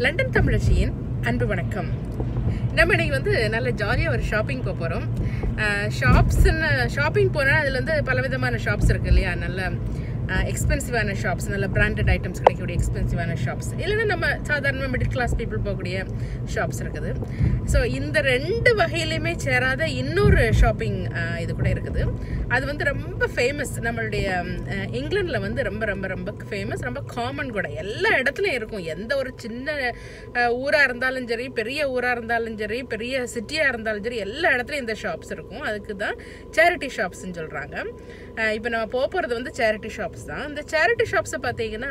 London தமிழச்சியின் அன்பு வணக்கம் நம்ம இன்னைக்கு வந்து நல்ல ஜாலியாக ஒரு ஷாப்பிங் போக போகிறோம் ஷாப்ஸ்ன்னு ஷாப்பிங் போனால் அதில் வந்து பலவிதமான ஷாப்ஸ் இருக்கு இல்லையா நல்ல எக்ஸ்பென்சிவான ஷாப்ஸ் நல்ல பிராண்டட் ஐட்டம்ஸ் கிடைக்கக்கூடிய எக்ஸ்பென்சிவான ஷாப்ஸ் இல்லைன்னா நம்ம சாதாரணமாக மிடில் கிளாஸ் பீப்புள் போகக்கூடிய ஷாப்ஸ் இருக்குது ஸோ இந்த ரெண்டு வகையிலையுமே சேராத இன்னொரு ஷாப்பிங் இது கூட இருக்குது அது வந்து ரொம்ப ஃபேமஸ் நம்மளுடைய இங்கிலாண்டில் வந்து ரொம்ப ரொம்ப ரொம்ப ஃபேமஸ் ரொம்ப காமன் கூட எல்லா இடத்துலையும் இருக்கும் எந்த ஒரு சின்ன ஊராக இருந்தாலும் சரி பெரிய ஊராக இருந்தாலும் சரி பெரிய சிட்டியாக இருந்தாலும் சரி எல்லா இடத்துலையும் இந்த ஷாப்ஸ் இருக்கும் அதுக்கு தான் சேரிட்டி ஷாப்ஸ்ன்னு சொல்கிறாங்க இப்போ நம்ம போக போகிறது வந்து சேரிட்டி ஷாப்ஸ் தான் இந்த சேரிட்டி ஷாப்ஸை பார்த்தீங்கன்னா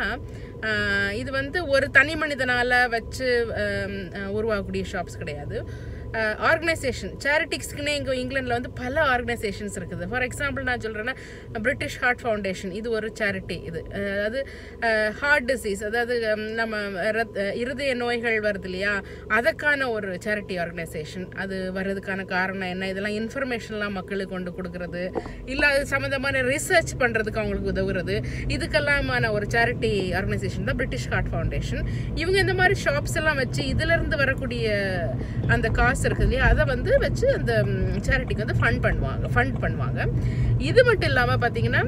இது வந்து ஒரு தனி மனிதனால் வச்சு உருவாகக்கூடிய ஷாப்ஸ் கிடையாது ஆர்கனைசேஷன் சேரிட்டிஸ்க்குன்னே இங்கே இங்கிலாண்டில் வந்து பல ஆர்கனைசேஷன்ஸ் இருக்குது ஃபார் எக்ஸாம்பிள் நான் சொல்கிறேன்னா பிரிட்டிஷ் ஹார்ட் ஃபவுண்டேஷன் இது ஒரு சேரிட்டி இது அதாவது ஹார்ட் டிசீஸ் அதாவது நம்ம இருதய நோய்கள் வருது இல்லையா அதுக்கான ஒரு சேரிட்டி ஆர்கனைசேஷன் அது வர்றதுக்கான காரணம் என்ன இதெல்லாம் இன்ஃபர்மேஷன்லாம் மக்களுக்கு கொண்டு கொடுக்குறது இல்லை அது சம்மந்தமான ரிசர்ச் பண்ணுறதுக்கு அவங்களுக்கு உதவுறது இதுக்கெல்லாமான ஒரு சேரிட்டி ஆர்கனைசேஷன் தான் பிரிட்டிஷ் ஹார்ட் ஃபவுண்டேஷன் இவங்க இந்த மாதிரி ஷாப்ஸ் எல்லாம் வச்சு இதிலிருந்து வரக்கூடிய அந்த காசு இருக்குது இல்லையா அதை வந்து வச்சு அந்த சேரிட்டிக்கு வந்து ஃபண்ட் பண்ணுவாங்க ஃபண்ட் பண்ணுவாங்க இது மட்டும் இல்லாமல் பார்த்தீங்கன்னா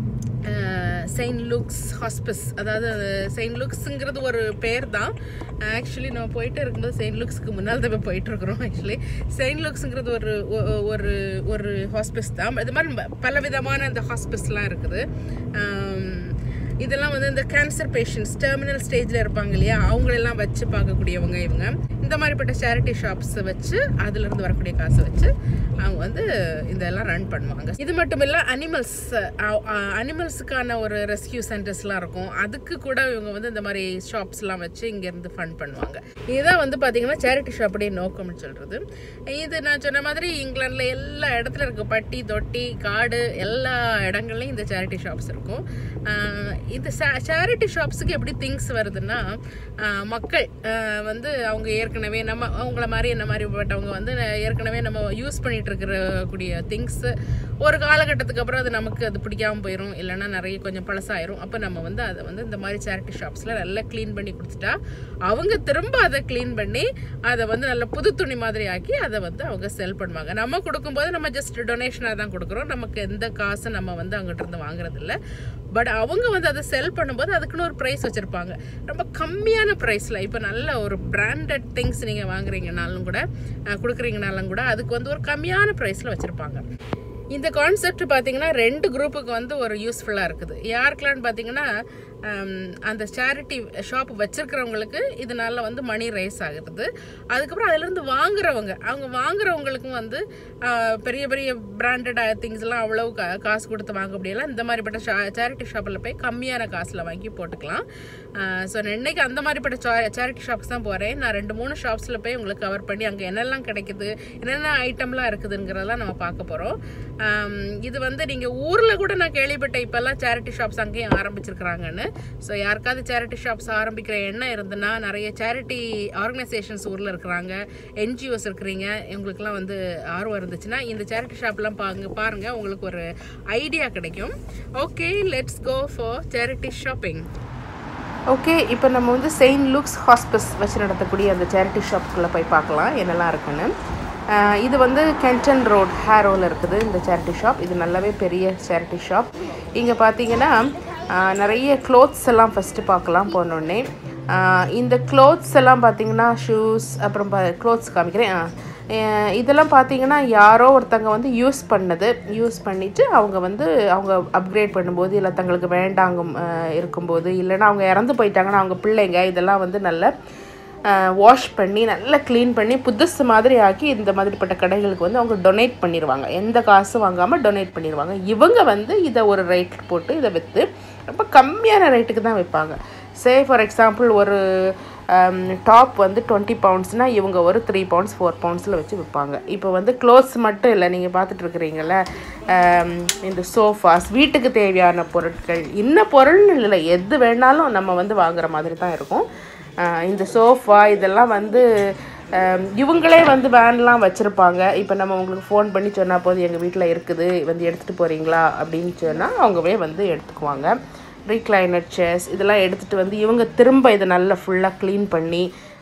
செயின்ட் லுக்ஸ் ஹாஸ்பிஸ் அதாவது செயின்ட் லுக்ஸுங்கிறது ஒரு பேர் தான் ஆக்சுவலி நம்ம போயிட்டு இருக்கும்போது செயின்ட் லுக்ஸ்க்கு முன்னால் தான் போயிட்டு இருக்கிறோம் ஆக்சுவலி செயின்ட் லுக்ஸுங்கிறது ஒரு ஒரு ஒரு ஹாஸ்பிஸ் தான் இது மாதிரி பல விதமான அந்த ஹாஸ்பிஸ்லாம் இருக்குது இதெல்லாம் வந்து இந்த கேன்சர் பேஷண்ட்ஸ் டெர்மினல் ஸ்டேஜில் இருப்பாங்க இல்லையா அவங்களெல்லாம் வச்சு பார்க்கக்கூடியவங்க இவங்க இந்த மாதிரிப்பட்ட சேரிட்டி ஷாப்ஸ் வச்சு அதுலேருந்து வரக்கூடிய காசை வச்சு அவங்க வந்து இதெல்லாம் ரன் பண்ணுவாங்க இது மட்டும் இல்லை அனிமல்ஸ் அனிமல்ஸுக்கான ஒரு ரெஸ்கியூ சென்டர்ஸ்லாம் இருக்கும் அதுக்கு கூட இவங்க வந்து இந்த மாதிரி ஷாப்ஸ்லாம் வச்சு இங்கேருந்து ஃபண்ட் பண்ணுவாங்க இதுதான் வந்து பார்த்தீங்கன்னா சேரிட்டி ஷாப்புடைய நோக்கம்னு சொல்கிறது இது நான் சொன்ன மாதிரி இங்கிலாண்டில் எல்லா இடத்துல இருக்குது பட்டி தொட்டி காடு எல்லா இடங்கள்லையும் இந்த சேரிட்டி ஷாப்ஸ் இருக்கும் இந்த சேரிட்டி ஷாப்ஸுக்கு எப்படி திங்ஸ் வருதுன்னா மக்கள் வந்து அவங்க ஏற்கனவே நம்ம அவங்கள மாதிரி என்ன மாதிரி பட்டவங்க வந்து ஏற்கனவே நம்ம யூஸ் பண்ணிட்டு இருக்கிற கூடிய திங்ஸ் ஒரு காலகட்டத்துக்கு அப்புறம் அது நமக்கு அது பிடிக்காம போயிடும் இல்லைன்னா நிறைய கொஞ்சம் பழசாயிரும் அப்போ நம்ம வந்து அதை வந்து இந்த மாதிரி சேரிட்டி ஷாப்ஸில் நல்லா க்ளீன் பண்ணி கொடுத்துட்டா அவங்க திரும்ப அதை க்ளீன் பண்ணி அதை வந்து நல்ல புது துணி மாதிரி ஆக்கி அதை வந்து அவங்க செல் பண்ணுவாங்க நம்ம கொடுக்கும்போது நம்ம ஜஸ்ட் டொனேஷனாக தான் கொடுக்குறோம் நமக்கு எந்த காசு நம்ம வந்து அங்கிட்ட இருந்து வாங்குறது இல்லை பட் அவங்க வந்து அதை செல் பண்ணும்போது அதுக்குன்னு ஒரு ப்ரைஸ் வச்சுருப்பாங்க ரொம்ப கம்மியான ப்ரைஸில் இப்போ நல்ல ஒரு பிராண்டட் திங்ஸ் நீங்கள் வாங்குறீங்கனாலும் கூட கொடுக்குறீங்கனாலும் கூட அதுக்கு வந்து ஒரு கம்மியான ப்ரைஸில் வச்சுருப்பாங்க இந்த கான்செப்ட் பார்த்தீங்கன்னா ரெண்டு குரூப்புக்கு வந்து ஒரு யூஸ்ஃபுல்லாக இருக்குது யாருக்கெல்லாம்னு பார்த்தீங்கன்னா அந்த சேரிட்டி ஷாப் வச்சுருக்கிறவங்களுக்கு இதனால வந்து மணி ரைஸ் ஆகுறது அதுக்கப்புறம் அதிலேருந்து வாங்குறவங்க அவங்க வாங்குறவங்களுக்கும் வந்து பெரிய பெரிய பிராண்டட் திங்ஸ்லாம் அவ்வளோ கா காசு கொடுத்து வாங்க முடியலாம் இந்த மாதிரிப்பட்ட ஷா சேரிட்டி ஷாப்பில் போய் கம்மியான காசில் வாங்கி போட்டுக்கலாம் ஸோ நான் இன்னைக்கு அந்த மாதிரிப்பட்ட சேரிட்டி ஷாப்ஸ் தான் போகிறேன் நான் ரெண்டு மூணு ஷாப்ஸில் போய் உங்களுக்கு கவர் பண்ணி அங்கே என்னெல்லாம் கிடைக்குது என்னென்ன ஐட்டம்லாம் இருக்குதுங்கிறதெல்லாம் நம்ம பார்க்க போகிறோம் இது வந்து நீங்கள் ஊரில் கூட நான் கேள்விப்பட்டேன் இப்போல்லாம் சேரிட்டி ஷாப்ஸ் அங்கேயும் ஆரம்பிச்சிருக்கிறாங்கன்னு ஸோ யாருக்காவது சேரிட்டி ஷாப்ஸ் ஆரம்பிக்கிற எண்ணம் இருந்ததுன்னா நிறைய சேரிட்டி ஆர்கனைசேஷன்ஸ் ஊரில் இருக்கிறாங்க என்ஜிஓஸ் இருக்கிறீங்க உங்களுக்குலாம் வந்து ஆர்வம் இருந்துச்சுன்னா இந்த சேரிட்டி ஷாப்லாம் பாருங்க பாருங்கள் உங்களுக்கு ஒரு ஐடியா கிடைக்கும் okay let's go for charity shopping okay இப்போ நம்ம வந்து செயின்ட் லுக்ஸ் ஹாஸ்பிஸ் வச்சு நடத்தக்கூடிய அந்த சேரிட்டி ஷாப்புக்குள்ளே போய் பார்க்கலாம் என்னெல்லாம் இருக்குன்னு இது வந்து கென்டன் ரோட் ஹேரோவில் இருக்குது இந்த சேரிட்டி ஷாப் இது நல்லாவே பெரிய சேரிட்டி ஷாப் இங்கே பார்த்தீங்கன்னா நிறைய க்ளோத்ஸ் எல்லாம் ஃபஸ்ட்டு பார்க்கலாம் போனோடனே இந்த க்ளோத்ஸ் எல்லாம் பார்த்தீங்கன்னா ஷூஸ் அப்புறம் க்ளோத்ஸ் காமிக்கிறேன் இதெல்லாம் பார்த்தீங்கன்னா யாரோ ஒருத்தங்க வந்து யூஸ் பண்ணது யூஸ் பண்ணிவிட்டு அவங்க வந்து அவங்க அப்கிரேட் பண்ணும்போது இல்லை தங்களுக்கு வேண்டாங்க இருக்கும்போது இல்லைன்னா அவங்க இறந்து போயிட்டாங்கன்னா அவங்க பிள்ளைங்க இதெல்லாம் வந்து நல்ல வாஷ் பண்ணி நல்லா க்ளீன் பண்ணி புதுசு மாதிரி ஆக்கி இந்த மாதிரிப்பட்ட கடைகளுக்கு வந்து அவங்க டொனேட் பண்ணிடுவாங்க எந்த காசும் வாங்காமல் டொனேட் பண்ணிடுவாங்க இவங்க வந்து இதை ஒரு ரேட் போட்டு இதை விற்று ரொம்ப கம்மியான ரேட்டுக்கு தான் விற்பாங்க சே ஃபார் எக்ஸாம்பிள் ஒரு டாப் வந்து டுவெண்ட்டி பவுண்ட்ஸ்னால் இவங்க ஒரு த்ரீ பவுண்ட்ஸ் ஃபோர் பவுண்ட்ஸில் வச்சு விற்பாங்க இப்போ வந்து க்ளோத்ஸ் மட்டும் இல்லை நீங்கள் பார்த்துட்டு இருக்கிறீங்கள இந்த சோஃபாஸ் வீட்டுக்கு தேவையான பொருட்கள் இன்ன பொருள்னு இல்லை எது வேணாலும் நம்ம வந்து வாங்குற மாதிரி தான் இருக்கும் இந்த சோஃபா இதெல்லாம் வந்து இவங்களே வந்து வேன்லாம் வச்சுருப்பாங்க இப்போ நம்ம உங்களுக்கு ஃபோன் பண்ணி சொன்னால் போது எங்கள் வீட்டில் இருக்குது வந்து எடுத்துகிட்டு போகிறீங்களா அப்படின்னு சொன்னால் அவங்களே வந்து எடுத்துக்குவாங்க ரீக்ளைனர் சேர்ஸ் இதெல்லாம் எடுத்துகிட்டு வந்து இவங்க திரும்ப இதை நல்லா ஃபுல்லாக க்ளீன் பண்ணி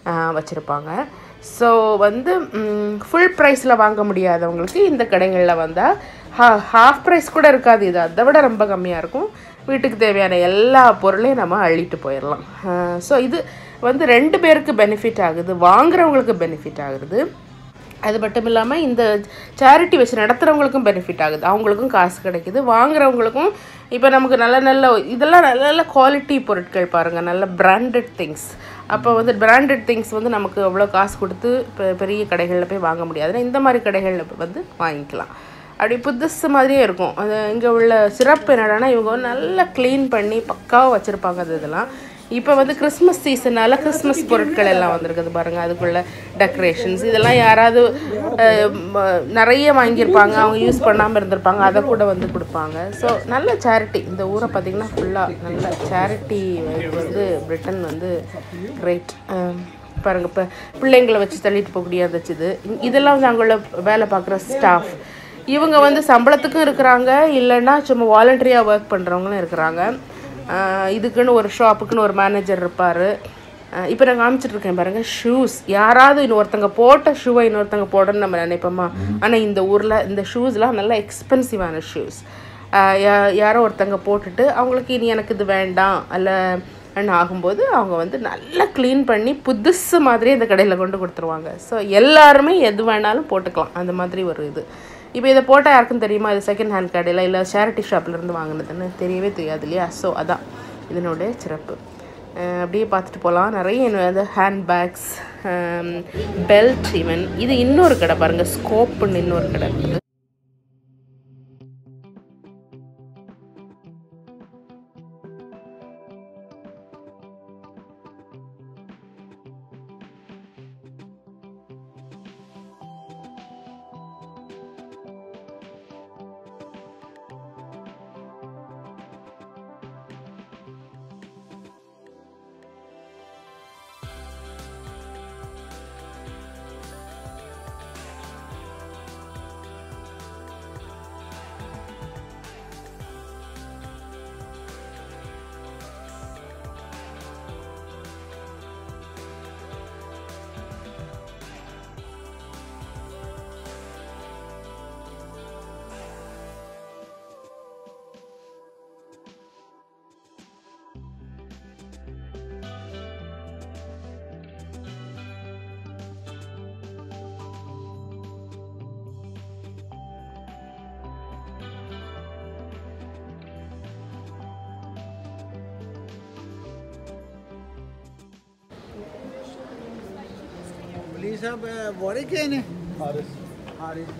வச்சுருப்பாங்க ஸோ வந்து ஃபுல் ப்ரைஸில் வாங்க முடியாதவங்களுக்கு இந்த கடைகளில் வந்தால் ஹா ஹாஃப் ப்ரைஸ் கூட இருக்காது இது அதை விட ரொம்ப கம்மியாக இருக்கும் வீட்டுக்கு தேவையான எல்லா பொருளையும் நம்ம அள்ளிட்டு போயிடலாம் ஸோ இது வந்து ரெண்டு பேருக்கு பெனிஃபிட் ஆகுது வாங்குறவங்களுக்கு பெனிஃபிட் ஆகுது அது மட்டும் இல்லாமல் இந்த சேரிட்டி வச்சு நடத்துகிறவங்களுக்கும் பெனிஃபிட் ஆகுது அவங்களுக்கும் காசு கிடைக்குது வாங்குறவங்களுக்கும் இப்போ நமக்கு நல்ல நல்ல இதெல்லாம் நல்ல நல்ல குவாலிட்டி பொருட்கள் பாருங்கள் நல்ல பிராண்டட் திங்ஸ் அப்போ வந்து பிராண்டட் திங்ஸ் வந்து நமக்கு அவ்வளோ காசு கொடுத்து இப்போ பெரிய கடைகளில் போய் வாங்க முடியாதுன்னா இந்த மாதிரி கடைகளில் வந்து வாங்கிக்கலாம் அப்படி புதுசு மாதிரியே இருக்கும் அது இங்கே உள்ள சிறப்பு என்னடான்னா இவங்க வந்து நல்லா க்ளீன் பண்ணி பக்காவாக வச்சுருப்பாங்க அது இதெல்லாம் இப்போ வந்து கிறிஸ்மஸ் சீசனால் கிறிஸ்மஸ் பொருட்கள் எல்லாம் வந்திருக்குது பாருங்கள் அதுக்குள்ள டெக்கரேஷன்ஸ் இதெல்லாம் யாராவது அஹ், ம- நிறைய வாங்கியிருப்பாங்க அவங்க யூஸ் பண்ணாமல் இருந்திருப்பாங்க அதை கூட வந்து கொடுப்பாங்க ஸோ நல்ல சேரிட்டி இந்த ஊரை பார்த்திங்கன்னா ஃபுல்லாக நல்ல சேரிட்டி வந்து பிரிட்டன் வந்து கிரேட் பாருங்கள் இப்போ பிள்ளைங்களை வச்சு தள்ளிட்டு போகக்கூடிய அந்த இது இதெல்லாம் வந்து அங்குள்ள வேலை பார்க்குற ஸ்டாஃப் இவங்க வந்து சம்பளத்துக்கும் இருக்கிறாங்க இல்லைன்னா சும்மா வாலண்டரியாக ஒர்க் பண்ணுறவங்களும் இருக்கிறாங்க ஆஹ் இதுக்குன்னு ஒரு ஷாப்புக்குன்னு ஒரு மேனேஜர் இருப்பார் இப்போ நான் காமிச்சிட்டு இருக்கேன் பாருங்கள் ஷூஸ் யாராவது இன்னொருத்தங்க போட்ட ஷூவை இன்னொருத்தங்க போடணும்னு நம்ம நினைப்போமா ஆனால் இந்த ஊரில் இந்த ஷூஸ்லாம் நல்ல எக்ஸ்பென்சிவான ஷூஸ் யாரோ ஒருத்தங்க போட்டுட்டு அவங்களுக்கு இனி எனக்கு இது வேண்டாம் அல்ல அண்ட் ஆகும்போது அவங்க வந்து நல்லா க்ளீன் பண்ணி புதுசு மாதிரியே இந்த கடையில் கொண்டு கொடுத்துருவாங்க ஸோ எல்லாருமே எது வேணாலும் போட்டுக்கலாம் அந்த மாதிரி ஒரு இது இப்போ இதை போட்டால் யாருக்கும் தெரியுமா இது செகண்ட் ஹேண்ட் கடையில் இல்லை சேரிட்டி ஷாப்லேருந்து வாங்கினதுன்னு தெரியவே தெரியாது இல்லையா ஸோ அதான் இதனுடைய சிறப்பு அஹ் அப்படியே பார்த்துட்டு போகலாம் நிறைய இன்னும் அந்த ஹேண்ட் பேக்ஸ் பெல்ட் ஈவன் இது இன்னொரு கடை பாருங்கள் ஸ்கோப்புன்னு இன்னொரு கடை இருக்குது Lisa Borikene. Haris. Haris.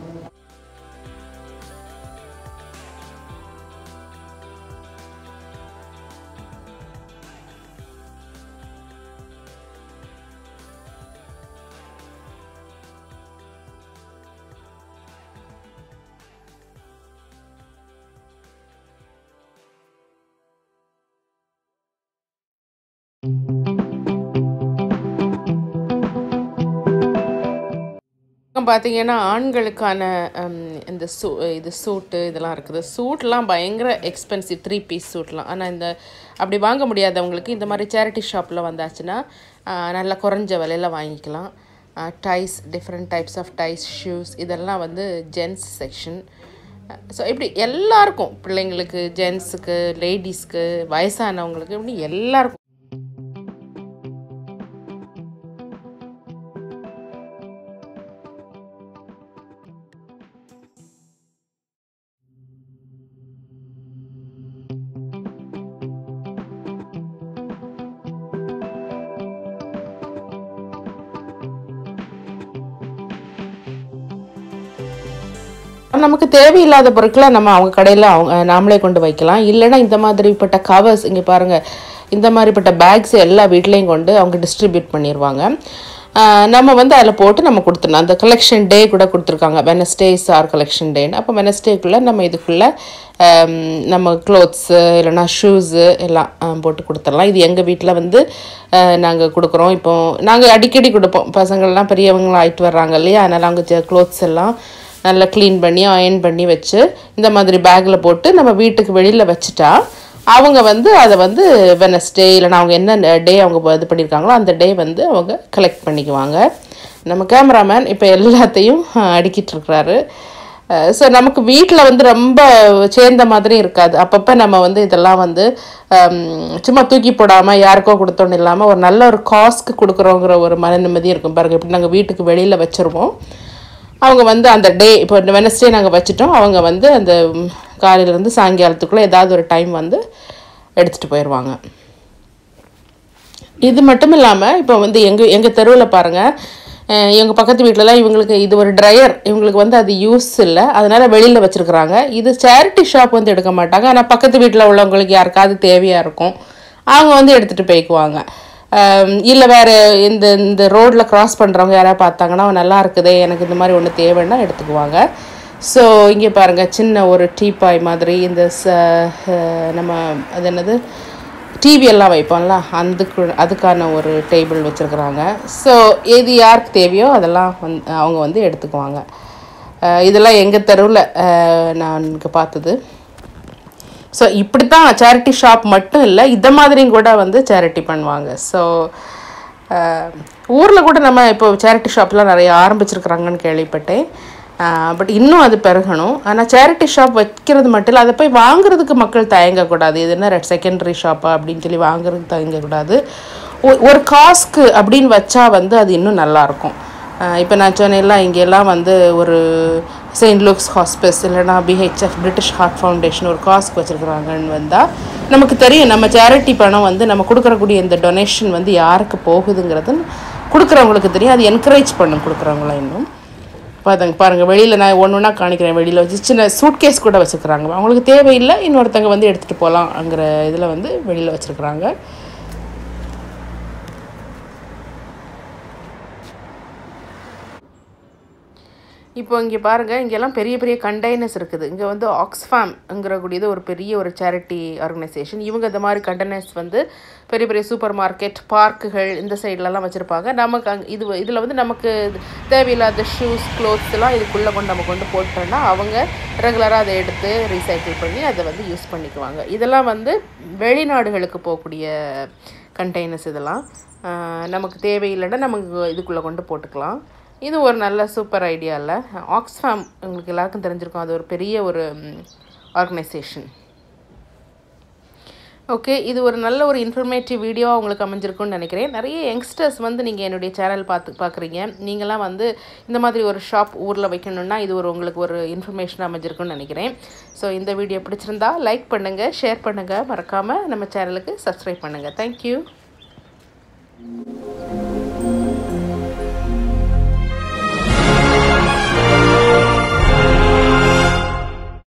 பக்கம் பார்த்தீங்கன்னா ஆண்களுக்கான ஹம், இந்த சூ இது சூட்டு இதெல்லாம் இருக்குது சூட்லாம் பயங்கர எக்ஸ்பென்சிவ் த்ரீ பீஸ் சூட்லாம் ஆனால் இந்த அப்படி வாங்க முடியாதவங்களுக்கு இந்த மாதிரி சேரிட்டி ஷாப்பில் வந்தாச்சுன்னா ஆஹ், நல்லா குறைஞ்ச விலையில் வாங்கிக்கலாம் ties different types of ties shoes இதெல்லாம் வந்து ஜென்ஸ் செக்ஷன் ஸோ இப்படி எல்லாருக்கும் பிள்ளைங்களுக்கு ஜென்ஸுக்கு லேடிஸ்க்கு வயசானவங்களுக்கு இப்படி எல்லாருக்கும் நமக்கு தேவையில்லாத பொருட்களை நம்ம அவங்க கடையில் அவங்க நாமளே கொண்டு வைக்கலாம் இல்லைன்னா இந்த மாதிரிப்பட்ட கவர்ஸ் இங்கே பாருங்கள் இந்த மாதிரிப்பட்ட பேக்ஸ் எல்லா வீட்லேயும் கொண்டு அவங்க டிஸ்ட்ரிபியூட் பண்ணிடுவாங்க ஆஹ் நம்ம வந்து அதில் போட்டு நம்ம கொடுத்துடணும் அந்த கலெக்ஷன் டே கூட கொடுத்துருக்காங்க வெனஸ்டேஸ் ஆர் கலெக்ஷன் டேன்னு அப்போ வெனஸ்டேக்குள்ளே நம்ம இதுக்குள்ளே நம்ம க்ளோத்ஸு இல்லைன்னா ஷூஸு எல்லாம் ஆஹ் போட்டு கொடுத்துடலாம் இது எங்கள் வீட்டில் வந்து நாங்கள் கொடுக்குறோம் இப்போ நாங்கள் அடிக்கடி கொடுப்போம் பசங்கள்லாம் பெரியவங்களாம் ஆயிட்டு வர்றாங்க இல்லையா அதனால் அவங்க க்ளோத்ஸ் எல்லாம் நல்லா க்ளீன் பண்ணி அயன் பண்ணி வச்சு இந்த மாதிரி பேக்கில் போட்டு நம்ம வீட்டுக்கு வெளியில் வச்சுட்டா அவங்க வந்து அதை வந்து வெனஸ்டே இல்லைனா அவங்க என்ன டே அவங்க இது பண்ணியிருக்காங்களோ அந்த டே வந்து அவங்க கலெக்ட் பண்ணிக்குவாங்க நம்ம கேமராமேன் இப்போ எல்லாத்தையும் அஹ், அடுக்கிட்டு இருக்கிறாரு ஸோ நமக்கு வீட்டில் வந்து ரொம்ப சேர்ந்த மாதிரி இருக்காது அப்பப்போ நம்ம வந்து இதெல்லாம் வந்து ஹம், சும்மா தூக்கி போடாமல் யாருக்கோ கொடுத்தோன்னு இல்லாமல் ஒரு நல்ல ஒரு காஸ்க்கு கொடுக்குறோங்கிற ஒரு மன நிம்மதி இருக்கும் பாருங்க இப்படி நாங்கள் வீட்டுக்கு வெளியில் வச்சுருவோம் அவங்க வந்து அந்த டே இப்போ வெனஸ்டே நாங்கள் வச்சுட்டோம் அவங்க வந்து அந்த ம், காலையிலேருந்து சாயங்காலத்துக்குள்ளே ஏதாவது ஒரு டைம் வந்து எடுத்துகிட்டு போயிடுவாங்க இது மட்டும் இல்லாமல் இப்போ வந்து எங்கள் எங்கள் தெருவில் பாருங்கள் எங்கள் பக்கத்து வீட்டிலலாம் இவங்களுக்கு இது ஒரு ட்ரையர் இவங்களுக்கு வந்து அது யூஸ் இல்லை அதனால் வெளியில் வச்சுருக்குறாங்க இது சேரிட்டி ஷாப் வந்து எடுக்க மாட்டாங்க ஆனால் பக்கத்து வீட்டில் உள்ளவங்களுக்கு யாருக்காவது தேவையாக இருக்கும் அவங்க வந்து எடுத்துகிட்டு போய்க்குவாங்க இல்லை வேறு இந்த இந்த ரோட்டில் கிராஸ் பண்ணுறவங்க யாராவது பார்த்தாங்கன்னா நல்லா இருக்குதே எனக்கு இந்த மாதிரி ஒன்று தேவைன்னா எடுத்துக்குவாங்க ஸோ இங்கே பாருங்கள் சின்ன ஒரு டீபாய் மாதிரி இந்த ச அஹ் நம்ம அது என்னது டிவி எல்லாம் வைப்போம்ல அதுக்கு அதுக்கான ஒரு டேபிள் வச்சுருக்குறாங்க ஸோ எது யாருக்கு தேவையோ அதெல்லாம் வந்து அவங்க வந்து எடுத்துக்குவாங்க அஹ் இதெல்லாம் எங்கள் தெருவில் நான் இங்கே பார்த்தது ஸோ இப்படி தான் சேரிட்டி ஷாப் மட்டும் இல்லை இந்த மாதிரியும் கூட வந்து சேரிட்டி பண்ணுவாங்க ஸோ ஊரில் கூட நம்ம இப்போ சேரிட்டி ஷாப்லாம் நிறைய ஆரம்பிச்சிருக்கிறாங்கன்னு கேள்விப்பட்டேன் பட் இன்னும் அது பெருகணும் ஆனால் சேரிட்டி ஷாப் வைக்கிறது மட்டும் இல்லை அதை போய் வாங்குறதுக்கு மக்கள் தயங்கக்கூடாது இது என்ன செகண்டரி ஷாப்பா அப்படின்னு சொல்லி வாங்குறதுக்கு தயங்கக்கூடாது ஒ- ஒரு காஸ்க்கு அப்படின்னு வச்சா வந்து அது இன்னும் நல்லாயிருக்கும் இப்போ நான் சொன்னேன்லாம் இங்கெல்லாம் வந்து ஒரு செயின்ட் லூக்ஸ் ஹாஸ்பிஸ் இல்லைனா பிஹெச்எஃப் பிரிட்டிஷ் ஹார்ட் ஃபவுண்டேஷன் ஒரு காஸ்க்கு வச்சுருக்குறாங்கன்னு வந்தால் நமக்கு தெரியும் நம்ம சேரிட்டி பணம் வந்து நம்ம கொடுக்குறக்கூடிய இந்த டொனேஷன் வந்து யாருக்கு போகுதுங்கிறது கொடுக்குறவங்களுக்கு தெரியும் அது என்கரேஜ் பண்ணும் கொடுக்குறவங்கள இன்னும் பாருங்க பாருங்கள் வெளியில் நான் ஒன்று ஒன்றா காணிக்கிறேன் வெளியில் வச்சு சின்ன சூட்கேஸ் கூட வச்சுருக்குறாங்க அவங்களுக்கு தேவையில்லை இன்னொருத்தங்க வந்து எடுத்துகிட்டு போகலாங்கிற இதில் வந்து வெளியில் வச்சுருக்குறாங்க இப்போ இங்கே பாருங்கள் இங்கெல்லாம் பெரிய பெரிய கண்டெய்னர்ஸ் இருக்குது இங்கே வந்து ஆக்ஸ்ஃபேம்ங்கிற கூடியது ஒரு பெரிய ஒரு சேரிட்டி ஆர்கனைசேஷன் இவங்க இந்த மாதிரி கண்டெய்னர்ஸ் வந்து பெரிய பெரிய சூப்பர் மார்க்கெட் பார்க்குகள் இந்த சைட்லலாம் வச்சுருப்பாங்க நமக்கு அங்கே இது இதில் வந்து நமக்கு தேவையில்லாத ஷூஸ் க்ளோத்ஸ் எல்லாம் இதுக்குள்ளே கொண்டு நம்ம கொண்டு போட்டோம்னா அவங்க ரெகுலராக அதை எடுத்து ரீசைக்கிள் பண்ணி அதை வந்து யூஸ் பண்ணிக்குவாங்க இதெல்லாம் வந்து வெளிநாடுகளுக்கு போகக்கூடிய கண்டெய்னர்ஸ் இதெல்லாம் ஆஹ் நமக்கு தேவையில்லைன்னா நமக்கு இதுக்குள்ளே கொண்டு போட்டுக்கலாம் இது ஒரு நல்ல சூப்பர் ஐடியா இல்லை ஆக்ஸ்ஃபேம் உங்களுக்கு எல்லாருக்கும் தெரிஞ்சிருக்கும் அது ஒரு பெரிய ஒரு ஆர்கனைசேஷன் ஓகே இது ஒரு நல்ல ஒரு இன்ஃபர்மேட்டிவ் வீடியோவாக உங்களுக்கு அமைஞ்சிருக்கும்னு நினைக்கிறேன் நிறைய யங்ஸ்டர்ஸ் வந்து நீங்கள் என்னுடைய சேனல் பார்த்து பார்க்குறீங்க நீங்களாம் வந்து இந்த மாதிரி ஒரு ஷாப் ஊரில் வைக்கணுன்னா இது ஒரு உங்களுக்கு ஒரு இன்ஃபர்மேஷன் அமைஞ்சிருக்கும்னு நினைக்கிறேன் ஸோ இந்த வீடியோ பிடிச்சிருந்தா லைக் பண்ணுங்கள் ஷேர் பண்ணுங்கள் மறக்காமல் நம்ம சேனலுக்கு சப்ஸ்கிரைப் பண்ணுங்கள் தேங்க்யூ